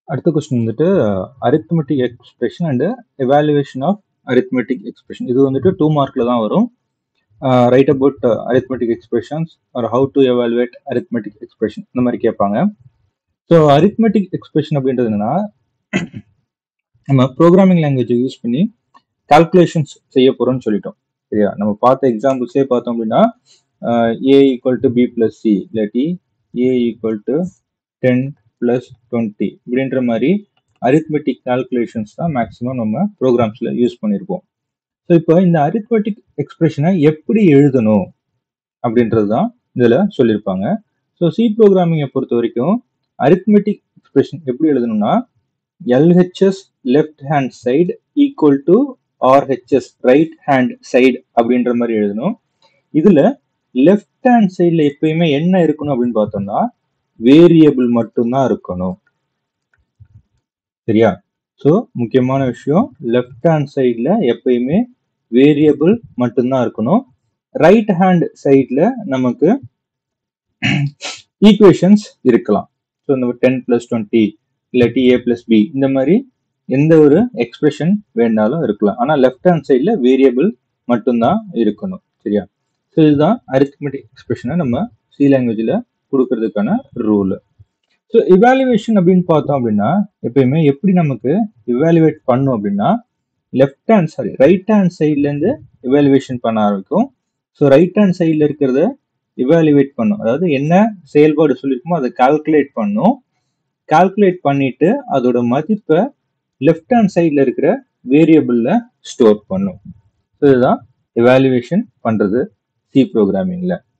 அடுத்த கொஸ்டின் வந்துட்டு arithmetic expression and evaluation of arithmetic expression இது வந்துட்டு டூ மார்க்ல தான் வரும் right about arithmetic expressions are how to evaluate arithmetic expression இந்த மாதிரி கேட்பாங்க ஸோ அரித்மெட்டிக் எக்ஸ்பிரஷன் அப்படின்றது என்னன்னா நம்ம ப்ரோக்ராமிங் லாங்குவேஜை யூஸ் பண்ணி கால்குலேஷன்ஸ் செய்ய போறோம்னு சொல்லிட்டோம் சரியா நம்ம பார்த்த எக்ஸாம்பிள்ஸே பார்த்தோம் அப்படின்னா A equal to B plus C இல்லாட்டி A equal to ten plus twenty இப்படின்ற மாதிரி அரித்மெட்டிக் கால்குலேஷன்ஸ் தான் மேக்ஸிமம் நம்ம ப்ரோக்ராம்ஸில் யூஸ் பண்ணியிருப்போம் ஸோ இப்போ இந்த அரித்மெட்டிக் எக்ஸ்பிரஷனை எப்படி எழுதணும் அப்படின்றது தான் இதில் சொல்லியிருப்பாங்க ஸோ சி ப்ரோக்ராமிங்கை பொறுத்த வரைக்கும் அரித்மெட்டிக் எக்ஸ்பிரஷன் எப்படி எழுதணும்னா LHS left hand side equal to RHS right hand side அப்படின்ற மாதிரி எழுதணும் இதுல லெஃப்ட் ஹேண்ட் சைடில் எப்பயுமே என்ன இருக்கணும் அப்படின்னு பார்த்தோம்னா வேரியபிள் மட்டும்தான் இருக்கணும் சரியா ஸோ முக்கியமான விஷயம் லெஃப்ட் ஹேண்ட் சைடில் எப்பயுமே வேரியபிள் மட்டும்தான் இருக்கணும் ரைட் ஹேண்ட் சைடில் நமக்கு ஈக்குவேஷன்ஸ் இருக்கலாம் ஸோ இந்த டென் பிளஸ் டுவெண்ட்டி இல்லாட்டி ஏ பிளஸ் பி இந்த மாதிரி எந்த ஒரு எக்ஸ்பிரஷன் வேணாலும் இருக்கலாம் ஆனால் லெஃப்ட் ஹேண்ட் சைடில் வேரியபிள் மட்டும்தான் இருக்கணும் சரியா ஸோ இதுதான் அரித்மெட்டிக் எக்ஸ்பிரஷனை நம்ம சி லாங்குவேஜில் கொடுக்கறதுக்கான ரூல் ஸோ இவாலுவேஷன் அப்படின்னு பார்த்தோம் அப்படின்னா எப்பயுமே எப்படி நமக்கு இவாலுவேட் பண்ணும் அப்படின்னா left hand sorry right hand சைட்லேருந்து இவாலுவேஷன் பண்ண ஆரம்பிக்கும் ஸோ ரைட் ஹேண்ட் சைடில் இருக்கிறத இவாலுவேட் பண்ணும் அதாவது என்ன செயல்பாடு சொல்லியிருக்கோமோ அதை கால்குலேட் பண்ணும் கால்குலேட் பண்ணிட்டு அதோட மதிப்பை லெஃப்ட் ஹேண்ட் சைடில் இருக்கிற வேரியபிளில் ஸ்டோர் பண்ணும் ஸோ இதுதான் எவாலுவேஷன் பண்ணுறது சி ப்ரோக்ராமிங்கில்